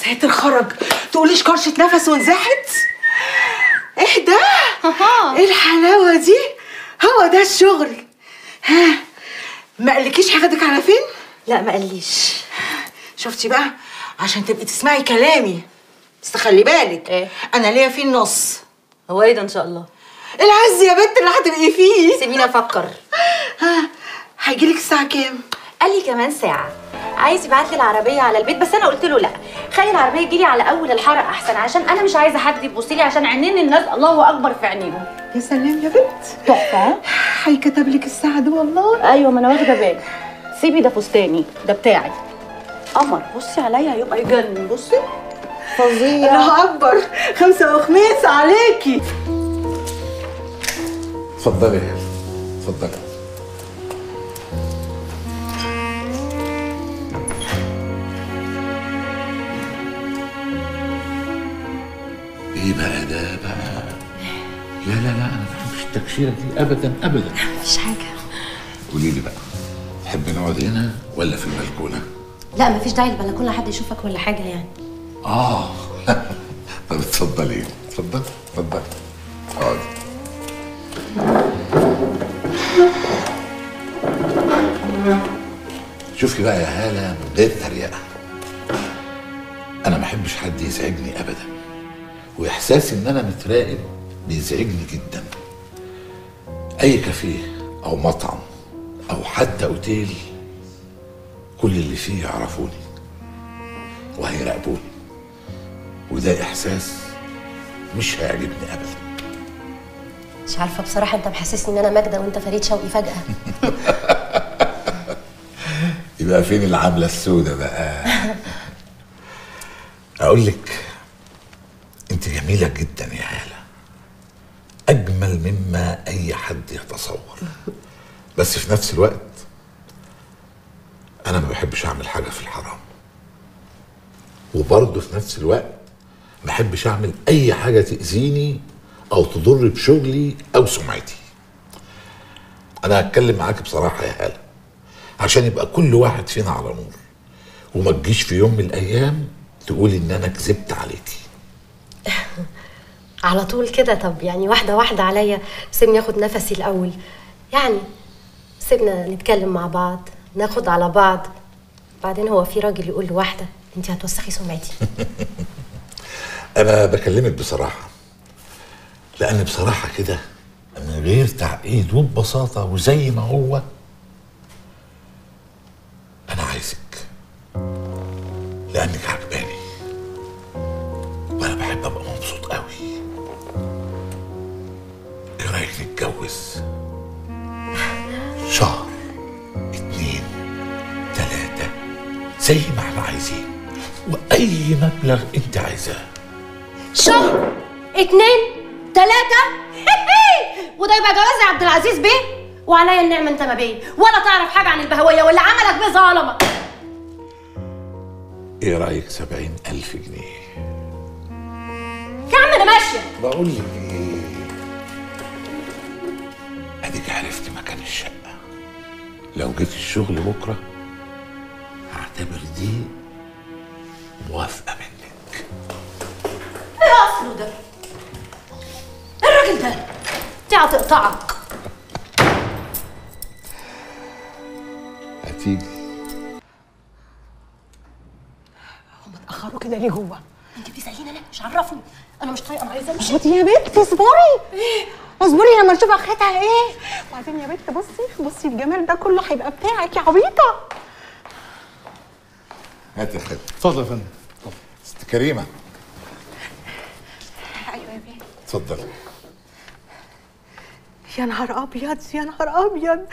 ساتر خرج تقوليش كرشة نفس ونزحت ايه ده ايه الحلاوة دي هو ده الشغل ها ما قالكيش هاخدك على فين لا ما قاليش شفتي بقى عشان تبقي تسمعي كلامي بس خلي بالك إيه؟ انا ليا فيه النص هو ايه ده ان شاء الله العز يا بنت اللي هتبقي فيه سيبيني افكر ها هيجيلك الساعة كام قال لي كمان ساعة عايز يبعت لي العربية على البيت بس أنا قلت له لا خلي العربية تجيلي على أول الحارة أحسن عشان أنا مش عايزة حد يبص لي عشان عينين الناس الله أكبر في عينيهم يا سلام يا بنت تحفة هيكتب لك الساعة دي والله أيوة ما أنا واخدة بالي سيبي ده فستاني ده بتاعي قمر بصي عليا هيبقى يجنن بصي فظيع الله أكبر خمسة وخميس عليكي اتفضلي يا هلا اتفضلي ايه بقى ده بقى لا لا لا انا ما بحبش التكشيره دي ابدا ابدا مفيش حاجة قولي لي بقى تحب نقعد هنا ولا في البلكونه لا مفيش داعي البلكونة حد يشوفك ولا حاجة يعني اه طب اتفضلي اتفضلي اتفضلي اقعدي شوفي بقى يا هالة من غير تريقة أنا ما بحبش حد يزعجني أبدا وإحساسي إن أنا متراقب بيزعجني جدا أي كافيه أو مطعم أو حتى أوتيل كل اللي فيه يعرفوني وهيراقبوني وده إحساس مش هيعجبني أبدا مش عارفة بصراحة انت محسسني ان انا ماجدة وانت فريد شوقي فجأة يبقى فين العاملة السوداء بقى أقول لك أنت جميلة جدا يا هالة أجمل مما أي حد يتصور بس في نفس الوقت أنا ما بحبش أعمل حاجة في الحرام وبرضه في نفس الوقت ما بحبش أعمل أي حاجة تأذيني أو تضر بشغلي أو سمعتي أنا هتكلم معاك بصراحة يا هالة عشان يبقى كل واحد فينا على نور وما تجيش في يوم من الايام تقولي ان انا كذبت عليكي على طول كده طب يعني واحدة واحدة عليا سيبني اخد نفسي الاول يعني سيبنا نتكلم مع بعض ناخد على بعض بعدين هو في راجل يقول لواحدة انت هتوسخي سمعتي انا بكلمك بصراحه لان بصراحه كده من غير تعقيد وببساطه وزي ما هو انا عايزك لانك عجباني وانا بحب ابقى مبسوط قوي ايه رايك نتجوز شهر اتنين تلاتة زي ما احنا عايزين واي مبلغ انت عايزاه شهر اتنين تلاتة وده يبقى جواز يا عبد العزيز بيه وعليا النعمة انت ما بيه ولا تعرف حاجة عن البهوية واللي عملك بيه ظلمك ايه رايك سبعين الف جنيه يا عم انا ماشية بقول لك ايه اديك عرفت مكان الشقه لو جيت الشغل بكره هعتبر دي موافقه منك ايه اصله ده إيه الراجل ده دي هتقطعك هتيجي هم اتأخروا كده ليه جوه انت بتسأليني انا مش عرفني انا مش طايقة انا عايزة امشي اصبري يا بنت اصبري اصبري لما نشوف اخرتها ايه وبعدين يا بنت بصي بصي الجمال ده كله هيبقى بتاعك يا عبيطه هات يا خالد اتفضل يا فندم ست كريمه ايوه يا بنت اتفضل يا نهار ابيض يا نهار ابيض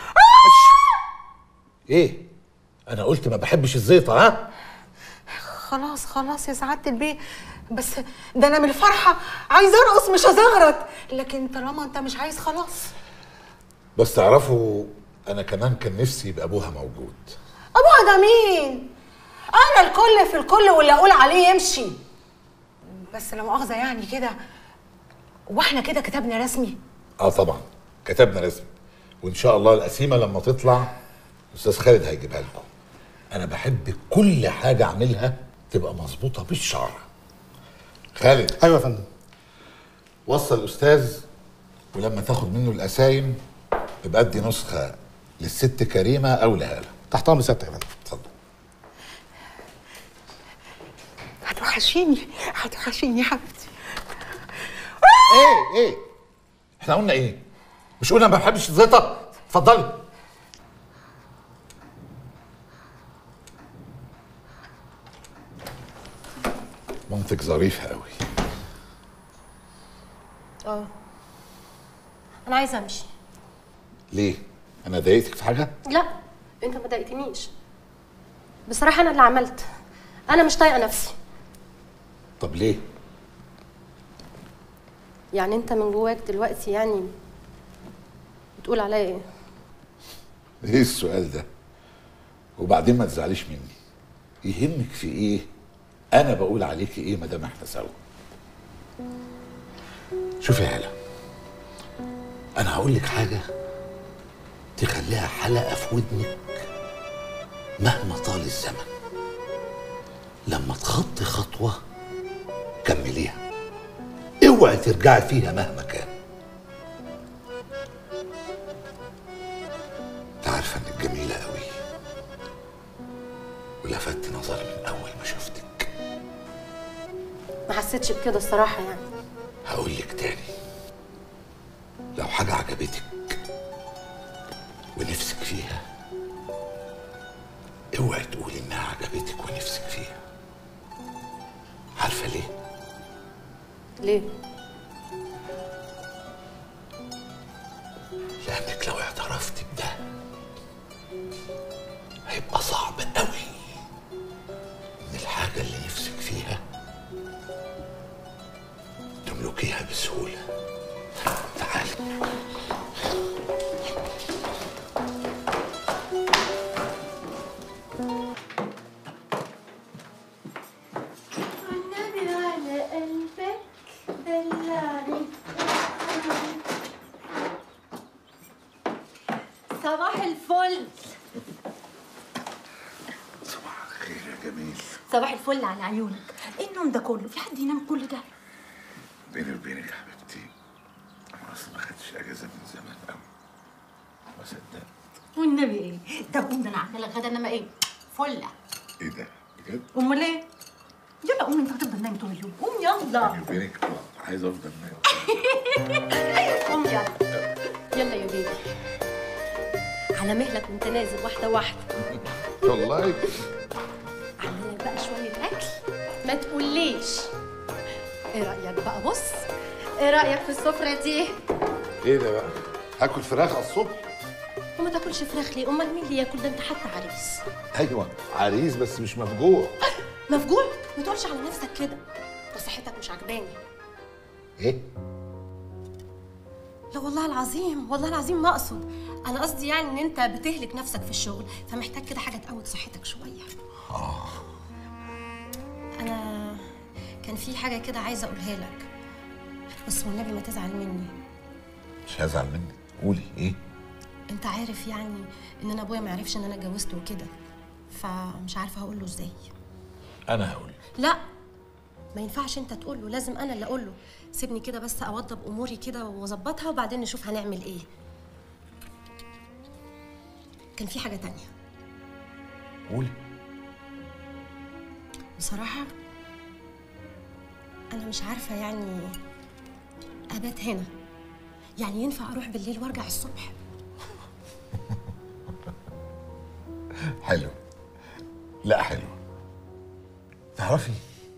ايه انا قلت ما بحبش الزيطه ها خلاص خلاص يا سعاده البيه بس ده انا من الفرحه عايزه ارقص مش هزغرط لكن طالما انت مش عايز خلاص بس تعرفوا انا كمان كان نفسي يبقى ابوها موجود ابوها ده مين انا الكل في الكل واللي اقول عليه يمشي بس لا مؤاخذه يعني كده واحنا كده كتبنا رسمي اه طبعا كتبنا رسمي وان شاء الله القسيمه لما تطلع استاذ خالد هيجيبها لكم انا بحب كل حاجه اعملها تبقى مظبوطه بالشعر خالد ايوه يا فندم وصل الاستاذ ولما تاخد منه القسايم يبقى ادي نسخه للست كريمه او لهاله تحت امر سيادتك يا فندم اتفضل هتوحشيني هتوحشيني يا حبيبتي ايه ايه احنا قلنا ايه مش قلنا ما بحبش الزيطه اتفضلي منطق ظريف قوي اه انا عايزه امشي ليه انا ضايقتك في حاجه لا انت ما ضايقتنيش بصراحه انا اللي عملت انا مش طايقه نفسي طب ليه يعني انت من جواك دلوقتي يعني بتقول عليا ايه ايه السؤال ده وبعدين ما تزعليش مني يهمك في ايه انا بقول عليكي ايه ما دام احنا سوا شوفي يا هلا انا هقول لك حاجه تخليها حلقه في ودنك مهما طال الزمن لما تخطي خطوه كمليها اوعي ترجعي فيها مهما كان انت عارفه انك جميله قوي ولفت نظري من اول ما شفتك ما حسيتش بكده الصراحه يعني هقول لك تاني لو حاجه عجبتك ونفسك فيها اوعي تقولي انها عجبتك ونفسك فيها عارفه ليه ليه لانك لو اعترفت بده هيبقى صعب قوي ان الحاجه اللي نفسك فيها تملكيها بسهوله تعالي والنبي على قلبك دلعني صباح الفل صباح الخير يا جميل صباح الفل على عيونك ايه النوم ده كله في حد ينام كل ده بيني وبينك يا حبيبتي انا اصلا ما خدتش اجازه من زمان قوي ما صدقت والنبي ايه طب قوم ده انا عامله لك غدا انما ايه فله ايه ده بجد امال ايه يلا قوم انت هتفضل نايم طول اليوم قوم يلا بيني وبينك اه عايز افضل نايم قوم يلا يلا يا بيبي على مهلك وانت نازل واحده واحده والله عامله لك بقى شويه اكل ما تقوليش ايه رايك بقى بص ايه رايك في السفره دي ايه ده بقى هاكل فراخ على الصبح وما تاكلش فراخ ليه امال مين اللي ياكل ده انت حتى عريس ايوه عريس بس مش مفجوع مفجوع ما تقولش على نفسك كده ده صحتك مش عجباني ايه لا والله العظيم والله العظيم ما اقصد انا قصدي يعني ان انت بتهلك نفسك في الشغل فمحتاج كده حاجه تقوي صحتك شويه انا كان في حاجه كده عايزه اقولها لك بس والنبي ما تزعل مني مش هزعل منك قولي ايه انت عارف يعني ان انا ابويا ما عرفش ان انا اتجوزت وكده فمش عارفه هقول له ازاي انا هقول لا ما ينفعش انت تقول له لازم انا اللي اقول له سيبني كده بس اوضب اموري كده واظبطها وبعدين نشوف هنعمل ايه كان في حاجه تانية قولي بصراحه انا مش عارفه يعني ابات هنا يعني ينفع اروح بالليل وارجع الصبح حلو لا حلو تعرفي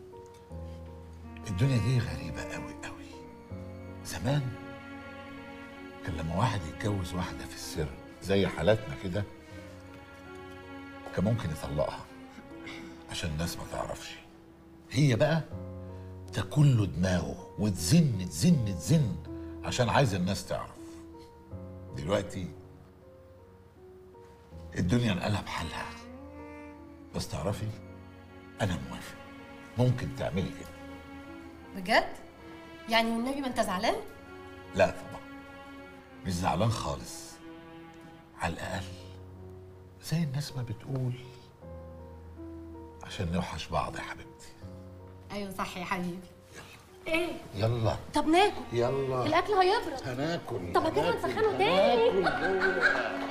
الدنيا دي غريبة قوي قوي زمان كان لما واحد يتجوز واحدة في السر زي حالاتنا كده كان ممكن يطلقها عشان الناس ما تعرفش هي بقى تاكل له دماغه وتزن تزن تزن عشان عايز الناس تعرف دلوقتي الدنيا انقلب حالها بس تعرفي انا موافق ممكن تعملي كده بجد يعني والنبي ما انت زعلان لا طبعا مش زعلان خالص على الاقل زي الناس ما بتقول عشان نوحش بعض يا حبيبتي ايوه صح يا حبيبي ايه يلا طب ناكل يلا الاكل هيبرد هناكل طب ما كده هناكل، نسخنه تاني هناكل.